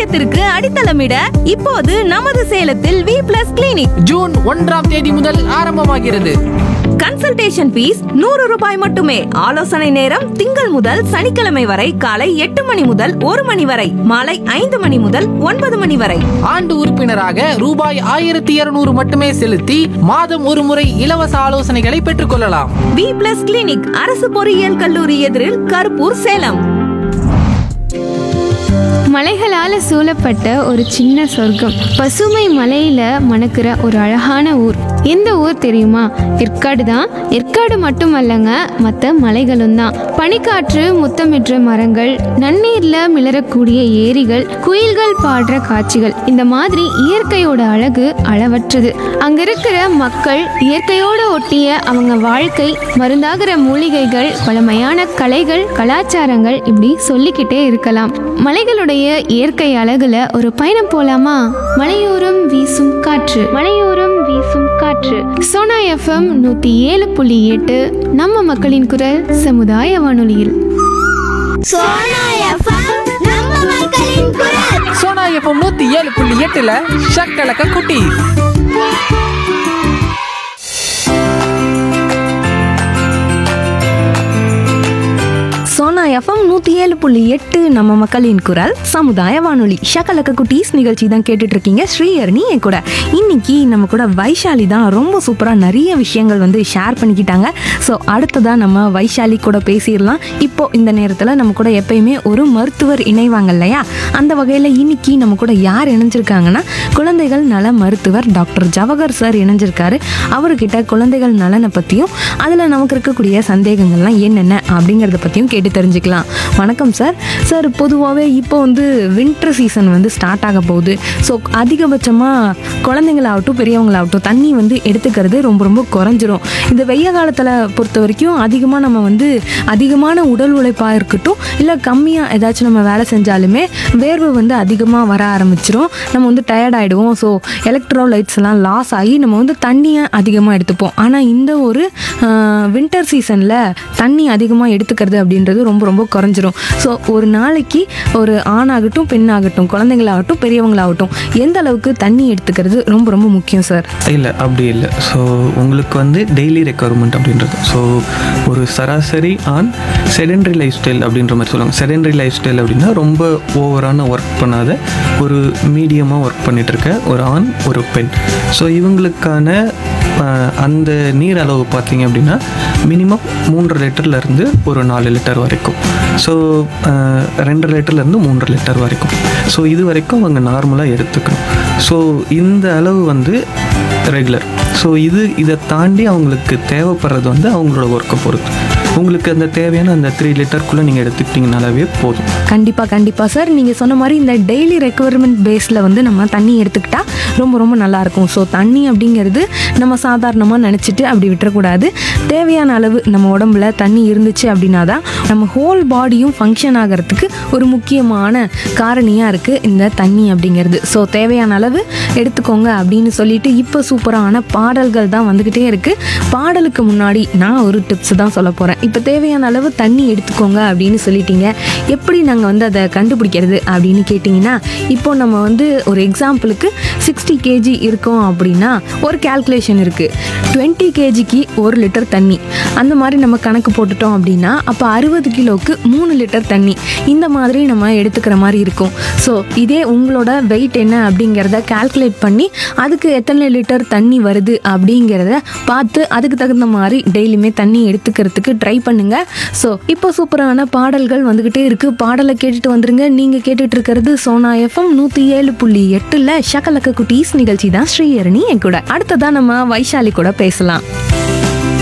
ஆரோக்கியத்திற்கு அடித்தளமிட இப்போது நமது சேலத்தில் வி பிளஸ் கிளினிக் ஜூன் ஒன்றாம் தேதி முதல் ஆரம்பமாகிறது கன்சல்டேஷன் ஃபீஸ் நூறு ரூபாய் மட்டுமே ஆலோசனை நேரம் திங்கள் முதல் சனிக்கிழமை வரை காலை எட்டு மணி முதல் ஒரு மணி வரை மாலை ஐந்து மணி முதல் ஒன்பது மணி வரை ஆண்டு உறுப்பினராக ரூபாய் ஆயிரத்தி இருநூறு மட்டுமே செலுத்தி மாதம் ஒரு முறை இலவச ஆலோசனைகளை பெற்றுக்கொள்ளலாம் வி பிளஸ் கிளினிக் அரசு பொறியியல் கல்லூரி எதிரில் கருப்பூர் சேலம் மலைகளால சூழப்பட்ட ஒரு சின்ன சொர்க்கம் பசுமை மலையில மணக்கிற ஒரு அழகான ஊர் எந்த ஊர் தெரியுமா ஏற்காடு தான் ஏற்காடு மட்டுமல்லங்க மற்ற மலைகளும் தான் பனிக்காற்று முத்தமிடுற மரங்கள் நன்னீர்ல மிளறக்கூடிய ஏரிகள் குயில்கள் பாடுற காட்சிகள் இந்த மாதிரி இயற்கையோட அழகு அளவற்றது அங்க இருக்கிற மக்கள் இயற்கையோட ஒட்டிய அவங்க வாழ்க்கை மருந்தாகிற மூலிகைகள் பழமையான கலைகள் கலாச்சாரங்கள் இப்படி சொல்லிக்கிட்டே இருக்கலாம் மலைகளுடைய இயற்கை அழகுல ஒரு பயணம் போலாமா மலையோரம் வீசும் காற்று மலையோரம் வீசும் காற்று சோனா எஃப்எம் நூத்தி ஏழு புள்ளி எட்டு நம்ம மக்களின் குரல் சமுதாய வானொலியில் சோனா எஃப்எம் நம்ம மக்களின் குரல் சோனா எஃப்எம் நூத்தி ஏழு புள்ளி எட்டுல ஷக்கலக்க குட்டி சோனா எஃப்எம் நூத்தி ஏழு புள்ளி எட்டு நம்ம மக்களின் குரல் சமுதாய வானொலி ஷக்கலக்க குட்டீஸ் நிகழ்ச்சி தான் கேட்டுட்டு இருக்கீங்க ஸ்ரீஹரணி என் கூட இன்னைக்கு நம்ம கூட வைஷாலி தான் ரொம்ப சூப்பரா நிறைய விஷயங்கள் வந்து ஷேர் பண்ணிக்கிட்டாங்க ஸோ அடுத்ததா நம்ம வைஷாலி கூட பேசிடலாம் இப்போ இந்த நேரத்தில் நம்ம கூட எப்பயுமே ஒரு மருத்துவர் இணைவாங்க இல்லையா அந்த வகையில் இன்னைக்கு நம்ம கூட யார் இணைஞ்சிருக்காங்கன்னா குழந்தைகள் நல மருத்துவர் டாக்டர் ஜவஹர் சார் இணைஞ்சிருக்காரு அவர்கிட்ட குழந்தைகள் நலனை பற்றியும் அதில் நமக்கு இருக்கக்கூடிய சந்தேகங்கள்லாம் என்னென்ன அப்படிங்கிறத பற்றியும் கேட்டு தெரிஞ்சுக்கலாம் வணக்கம் சார் சார் பொதுவாகவே இப்போ வந்து வின்டர் சீசன் வந்து ஸ்டார்ட் ஆக போகுது ஸோ அதிகபட்சமாக குழந்தைங்களாகட்டும் பெரியவங்களாகட்டும் தண்ணி வந்து எடுத்துக்கிறது ரொம்ப ரொம்ப குறைஞ்சிரும் இந்த வெய்ய காலத்தில் பொறுத்த வரைக்கும் அதிகமாக நம்ம வந்து அதிகமான உடல் உழைப்பாக இருக்கட்டும் இல்லை கம்மியாக ஏதாச்சும் நம்ம வேலை செஞ்சாலுமே வேர்வை வந்து அதிகமாக வர ஆரம்பிச்சிரும் நம்ம வந்து டயர்ட் ஆகிடுவோம் ஸோ எலக்ட்ரோலைட்ஸ் எல்லாம் லாஸ் ஆகி நம்ம வந்து தண்ணியை அதிகமாக எடுத்துப்போம் ஆனால் இந்த ஒரு வின்டர் சீசனில் தண்ணி அதிகமாக எடுத்துக்கிறது அப்படின்றது ரொம்ப ரொம்ப குறைஞ்சிரும் ஸோ ஒரு நாளைக்கு ஒரு ஆணாகட்டும் பெண்ணாகட்டும் குழந்தைங்களாகட்டும் பெரியவங்களாகட்டும் எந்த அளவுக்கு தண்ணி எடுத்துக்கிறது ரொம்ப ரொம்ப முக்கியம் சார் இல்லை அப்படி இல்லை ஸோ உங்களுக்கு வந்து டெய்லி ரெக்குவயர்மெண்ட் அப்படின்றது ஸோ ஒரு சராசரி ஆன் செடென்ட்ரி லைஃப் ஸ்டைல் அப்படின்ற மாதிரி சொல்லுவாங்க செடென்ட்ரி லைஃப் ஸ்டைல் அப்படின்னா ரொம்ப ஓவரான ஒர்க் பண்ணாத ஒரு மீடியமாக ஒர்க் பண்ணிட்டு இருக்க ஒரு ஆண் ஒரு பெண் ஸோ இவங்களுக்கான ஆஹ், அந்த நீர் அளவு பார்த்தீங்க அப்படின்னா மினிமம் மூன்று லிட்டர்லேருந்து ஒரு நாலு லிட்டர் வரைக்கும் ஸோ ரெண்டு லிட்டர்லேருந்து மூன்று லிட்டர் வரைக்கும் ஸோ இது வரைக்கும் அவங்க நார்மலாக எடுத்துக்கணும் ஸோ இந்த அளவு வந்து ரெகுலர் ஸோ இது இதை தாண்டி அவங்களுக்கு தேவைப்படுறது வந்து அவங்களோட ஒர்க்கை பொறுத்து உங்களுக்கு அந்த தேவையான அந்த த்ரீ லிட்டருக்குள்ளே நீங்கள் எடுத்துக்கிட்டிங்கனாலே போதும் கண்டிப்பாக கண்டிப்பாக சார் நீங்கள் சொன்ன மாதிரி இந்த டெய்லி ரெக்குவயர்மெண்ட் பேஸில் வந்து நம்ம தண்ணி எடுத்துக்கிட்டா ரொம்ப ரொம்ப நல்லாயிருக்கும் ஸோ தண்ணி அப்படிங்கிறது நம்ம சாதாரணமாக நினச்சிட்டு அப்படி விட்டுறக்கூடாது தேவையான அளவு நம்ம உடம்புல தண்ணி இருந்துச்சு அப்படின்னா தான் நம்ம ஹோல் பாடியும் ஃபங்க்ஷன் ஆகிறதுக்கு ஒரு முக்கியமான காரணியாக இருக்குது இந்த தண்ணி அப்படிங்கிறது ஸோ தேவையான அளவு எடுத்துக்கோங்க அப்படின்னு சொல்லிட்டு இப்போ சூப்பரான பாடல்கள் தான் வந்துக்கிட்டே இருக்குது பாடலுக்கு முன்னாடி நான் ஒரு டிப்ஸ் தான் சொல்ல போகிறேன் இப்போ தேவையான அளவு தண்ணி எடுத்துக்கோங்க அப்படின்னு சொல்லிட்டீங்க எப்படி நாங்கள் வந்து அதை கண்டுபிடிக்கிறது அப்படின்னு கேட்டிங்கன்னா இப்போ நம்ம வந்து ஒரு எக்ஸாம்பிளுக்கு சிக்ஸ்டி கேஜி இருக்கோம் அப்படின்னா ஒரு கால்குலேஷன் இருக்குது டுவெண்ட்டி கேஜிக்கு ஒரு லிட்டர் தண்ணி அந்த மாதிரி நம்ம கணக்கு போட்டுட்டோம் அப்படின்னா அப்போ அறுபது கிலோவுக்கு மூணு லிட்டர் தண்ணி இந்த மாதிரி நம்ம எடுத்துக்கிற மாதிரி இருக்கும் ஸோ இதே உங்களோட வெயிட் என்ன அப்படிங்கிறத கால்குலேட் பண்ணி அதுக்கு எத்தனை லிட்டர் தண்ணி வருது அப்படிங்கிறத பார்த்து அதுக்கு தகுந்த மாதிரி டெய்லியுமே தண்ணி எடுத்துக்கிறதுக்கு ட்ரை பண்ணுங்க ஸோ இப்போ சூப்பரான பாடல்கள் வந்துக்கிட்டே இருக்கு பாடலை கேட்டுட்டு வந்துருங்க நீங்க கேட்டுட்டு இருக்கிறது சோனா எஃப்எம் நூற்றி ஏழு புள்ளி எட்டுல ஷக்கலக்க குட்டீஸ் நிகழ்ச்சி தான் ஸ்ரீஹரணி என் கூட அடுத்ததான் நம்ம வைஷாலி கூட பேசலாம்